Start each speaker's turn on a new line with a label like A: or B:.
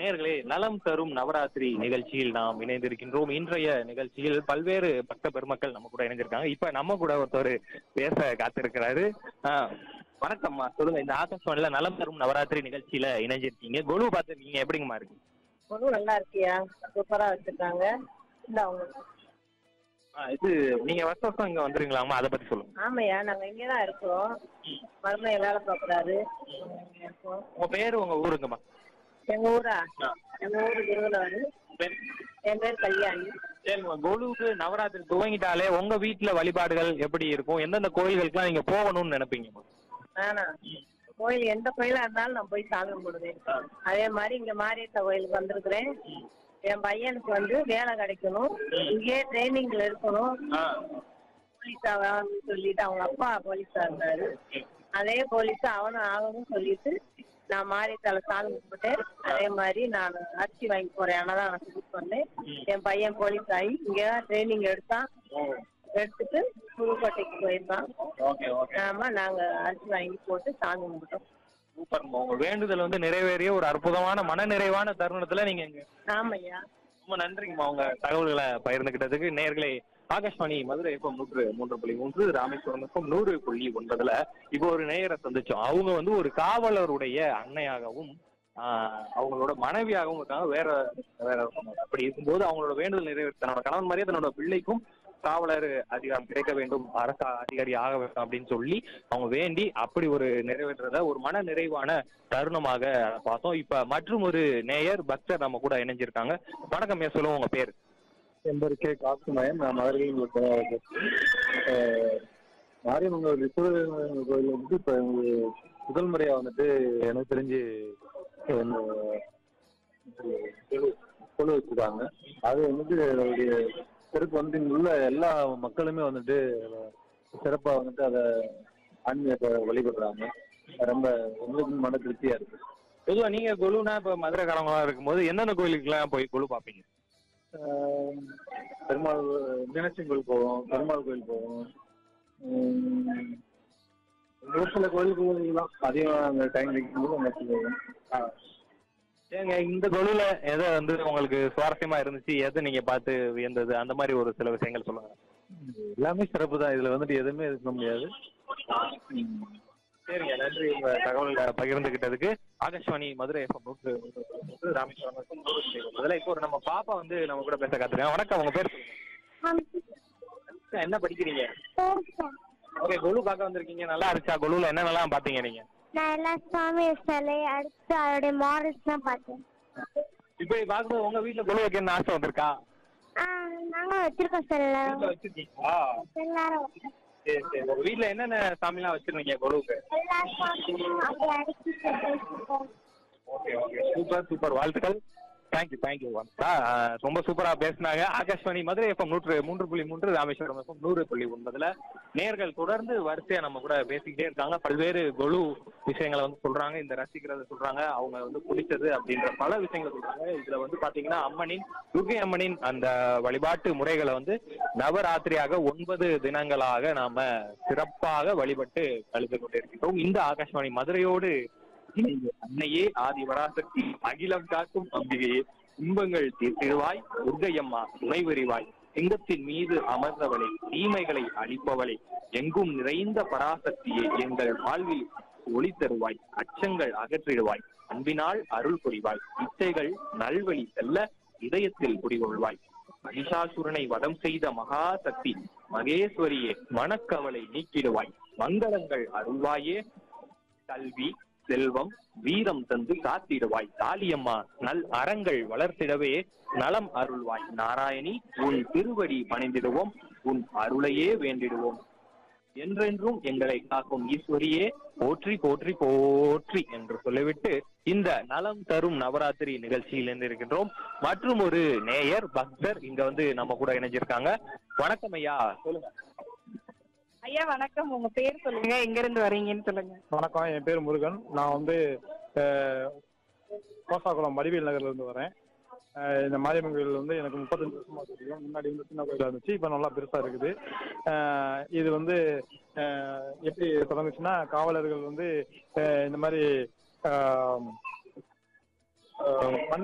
A: நேயர்களே நலம் தரும் நவராத்திரி நிகழ்ச்சியில் நாம் இணைந்திருக்கின்றோம் இன்றைய நிகழ்ச்சியில் பல்வேறு பக்த பெருமக்கள் நம்ம கூட இணைஞ்சிருக்காங்க இப்ப நம்ம கூட ஒருத்தர் பேச காத்திருக்கிறாரு ஆஹ், வணக்கம்மா சொல்லுங்க இந்த ஆகாஷ்வாணில நலம் தரும் நவராத்திரி நிகழ்ச்சியில இணைஞ்சிருக்கீங்க கொலு பார்த்துருக்கீங்க எப்படிங்கம்மா இருக்கு
B: ஒன்றும் நல்லா இருக்கியா சூப்பரா வச்சிருக்காங்க இல்ல அவங்க
A: ஆஹ், இது நீங்க வருஷம் வருஷம் இங்க வந்துருங்களாமா அதை பத்தி சொல்லுங்க
B: ஆமையா நாங்க இங்கதான் இருக்கிறோம் மருமைய வேலை பார்க்கறாரு இருக்கோம்
A: உங்க பேரு உங்க ஊருங்கம்மா
B: எங்க ஊரா எங்க ஊரு திருவள்ளுவர் என் பேர் கல்யாணி
A: சரிங்கம்மா கொலுவுக்கு நவராத்திரி துவங்கிட்டாலே உங்க வீட்டுல வழிபாடுகள் எப்படி இருக்கும் எந்தெந்த கோயில்களுக்குலாம் நீங்க போகணும்னு நினைப்பீங்கம்மா
B: ஆனா கோயில் எந்த கோயிலா இருந்தாலும் நான் போய் சாமி கும்பிடுவேன் அதே மாதிரி இங்க மாரியத்த கோயிலுக்கு வந்திருக்கிறேன் என் பையனுக்கு வந்து வேலை கிடைக்கணும் இங்கேயே ட்ரைனிங்ல இருக்கணும் போலீஸா வேணும்னு சொல்லிட்டு அவங்க அப்பா போலீஸா இருந்தாரு அதே போலீஸ் அவனும் ஆகணும்னு சொல்லிட்டு நான் மாரியத்தால சாமி கும்பிட்டேன் அதே மாதிரி நான் அரிசி வாங்கி போறேன் அதான் நான் சொல்லி சொன்னேன் என் பையன் போலீஸ் ஆகி இங்கதான் ட்ரைனிங் எடுத்தான் எடுத்துட்டு புதுக்கோட்டைக்கு போயிருந்தான்
A: ஓகே ஓகே
B: ஆமா நாங்க அரிசி வாங்கி போட்டு சாமி கும்பிட்டோம்
A: சூப்பர்மா உங்க வேண்டுதல் வந்து நிறைவேறிய ஒரு அற்புதமான மன நிறைவான தருணத்துல நீங்க இங்க
B: ஆமையா
A: ரொம்ப நன்றிங்கம்மா உங்க தகவல்களை பகிர்ந்துகிட்டதுக்கு நேர்களே ஆகாஷ்வாணி மதுரை எஃப்எம் நூற்று மூன்று புள்ளி மூன்று ராமேஸ்வரம் எஃப்எம் நூறு புள்ளி ஒன்பதுல இப்போ ஒரு நேயரை சந்திச்சோம் அவங்க வந்து ஒரு காவலருடைய அன்னையாகவும் ஆஹ், அவங்களோட மனைவியாகவும் இருக்காங்க வேற வேற அப்படி இருக்கும்போது அவங்களோட வேண்டுதல் நிறைவேற்ற தன்னோட கணவன் மாதிரியே தன்னோட பிள்ளைக்கும் காவலர் அதிகாரம் கிடைக்க வேண்டும் அரசு அதிகாரி ஆக வேண்டும் அப்படின்னு சொல்லி அவங்க வேண்டி அப்படி ஒரு நிறைவேற்றத ஒரு மன நிறைவான தருணமாக பார்த்தோம் இப்ப மற்றும் ஒரு நேயர் பக்தர் நம்ம கூட இணைஞ்சிருக்காங்க வணக்கம் ஏன் சொல்லுவோம் உங்க பேர்
C: என் பேர் கே காசுமயன் நான் மதுரையில் இருக்கிறேன் மாரியம்மன் விஸ்வநாதர் கோயில் வந்துட்டு இப்போ முதல் முறையா வந்துட்டு எனக்கு தெரிஞ்சு இந்த குழு குழு வச்சிருக்காங்க அது வந்துட்டு அதோடைய சிறப்பு வந்து இங்க உள்ள எல்லா மக்களுமே வந்துட்டு சிறப்பா வந்துட்டு அதை ஆன்மீகத்தை வழிபடுறாங்க ரொம்ப எங்களுக்கு மன திருப்தியா இருக்கு
A: பொதுவா நீங்க குழுனா இப்ப மதுரைக்காரங்களா இருக்கும்போது எந்தெந்த கோயிலுக்குலாம் போய் குழு பாப்பீங்க
C: ஆஹ் பெருமாள் மீனாட்சி கோயில் போவோம் பெருமாள் கோயில் போவோம் உம் ஒரு சில கோயிலுக்குலாம் அதிகம் அந்த டைம் கிடைக்கும்போது அங்கே போவோம்
A: ஏங்க இந்த குழுல எதை வந்து உங்களுக்கு சுவாரஸ்யமா இருந்துச்சு எதை நீங்க பார்த்து வியந்தது அந்த மாதிரி ஒரு சில விஷயங்கள் சொல்லுங்க
C: எல்லாமே சிறப்பு தான் இதுல வந்துட்டு எதுவுமே இருக்க முடியாது
A: சரிங்க நன்றி உங்க தகவல்களை பகிர்ந்துகிட்டதுக்கு ஆகாஷ்வாணி மதுரை எஃப்எம் நூற்று நூற்று ராமேஸ்வரம் FM நூறு புள்ளி ஒன்பதுல இப்போ ஒரு நம்ம பாப்பா வந்து நம்ம கூட பேச காத்துருக்கேன் வணக்கம் உங்க பேர் சொல்லுங்க என்ன படிக்கிறீங்க ஓகே கொலு பார்க்க வந்திருக்கீங்க நல்லா இருந்துச்சா கொலுல என்னென்னலாம் பாத்தீங்க நீங்க
D: நான் எல்லா சுவாமி சிலை அடுத்து அதோடைய மாடல்ஸ் தான் பார்த்தேன்
A: இப்போ பார்க்கும்போது உங்க வீட்டுல கொலு வைக்கணும்னு ஆசை வந்திருக்கா
D: ஆ நாங்களும் வச்சிருக்கோம் சார் எல்லாரும்
A: வீட்டுல வச்சிருக்கீங்களா
D: எல்லாரும்
A: சரி சரி உங்க வீட்டுல என்னென்ன சாமிலாம் வச்சிருக்கீங்க கொலுவுக்கு
D: எல்லா சுவாமியும் அப்படி அடுக்கி வச்சிருக்கோம்
A: ஓகே ஓகே சூப்பர் சூப்பர் வாழ்த்துக்கள் தேங்க்யூ தேங்க்யூ ரொம்ப சூப்பரா பேசினாங்க ஆகாஷ்வாணி மதுரை எஃப்எம் நூற்று மூன்று புள்ளி மூன்று ராமேஸ்வரம் எஃப்எம் நூறு புள்ளி ஒன்பதுல நேர்கள் தொடர்ந்து வரிசையா நம்ம கூட பேசிக்கிட்டே இருக்காங்க பல்வேறு கொலு விஷயங்களை வந்து சொல்றாங்க இந்த ரசிக்கிறத சொல்றாங்க அவங்க வந்து பிடிச்சது அப்படின்ற பல விஷயங்களை சொல்றாங்க இதுல வந்து பாத்தீங்கன்னா அம்மனின் துர்கை அம்மனின் அந்த வழிபாட்டு முறைகளை வந்து நவராத்திரியாக ஒன்பது தினங்களாக நாம சிறப்பாக வழிபட்டு கழித்து கொண்டிருக்கின்றோம் இந்த ஆகாஷ்வாணி மதுரையோடு இணைந்து அன்னையே ஆதி வராசக்தி அகிலம் காக்கும் அம்பிகையே இன்பங்கள் தீர்த்திடுவாய் துர்க்கையம்மா துணை புரிவாய் சிங்கத்தின் மீது அமர்ந்தவளே தீமைகளை அழிப்பவளே எங்கும் நிறைந்த பராசக்தியே எங்கள் வாழ்வில் ஒளி தருவாய் அச்சங்கள் அகற்றிடுவாய் அன்பினால் அருள் புரிவாய் இச்சைகள் நல்வழி செல்ல இதயத்தில் குடிகொள்வாய் மகிஷாசுரனை வதம் செய்த மகாசக்தி மகேஸ்வரியே மனக்கவலை நீக்கிடுவாய் மங்களங்கள் அருள்வாயே கல்வி செல்வம் வீரம் தந்து காத்திடுவாய் காளியம்மா நல் அறங்கள் வளர்த்திடவே நலம் அருள்வாய் நாராயணி உன் திருவடி பணிந்திடுவோம் உன் அருளையே வேண்டிடுவோம் என்றென்றும் எங்களை காக்கும் ஈஸ்வரியே போற்றி போற்றி போற்றி என்று சொல்லிவிட்டு இந்த நலம் தரும் நவராத்திரி நிகழ்ச்சியில் இருந்திருக்கின்றோம் மற்றும் ஒரு நேயர் பக்தர் இங்க வந்து நம்ம கூட இணைஞ்சிருக்காங்க வணக்கம் ஐயா சொல்லுங்க
E: ஐயா வணக்கம் உங்க பேர் சொல்லுங்க எங்க இருந்து வரீங்கன்னு சொல்லுங்க
C: வணக்கம் என் பேர் முருகன் நான் வந்து அஹ், கோசாகுளம் மடிவேல் நகர்ல இருந்து வரேன் அஹ், இந்த மாரியம்மன் கோயில் வந்து எனக்கு முப்பத்தஞ்சு வருஷமா தெரியும் முன்னாடி வந்து சின்ன கோயிலா இருந்துச்சு இப்போ நல்லா பெருசா இருக்குது அஹ், இது வந்து அஹ், எப்படி தொடங்குச்சுன்னா காவலர்கள் வந்து அஹ், இந்த மாதிரி அஹ், அஹ், மண்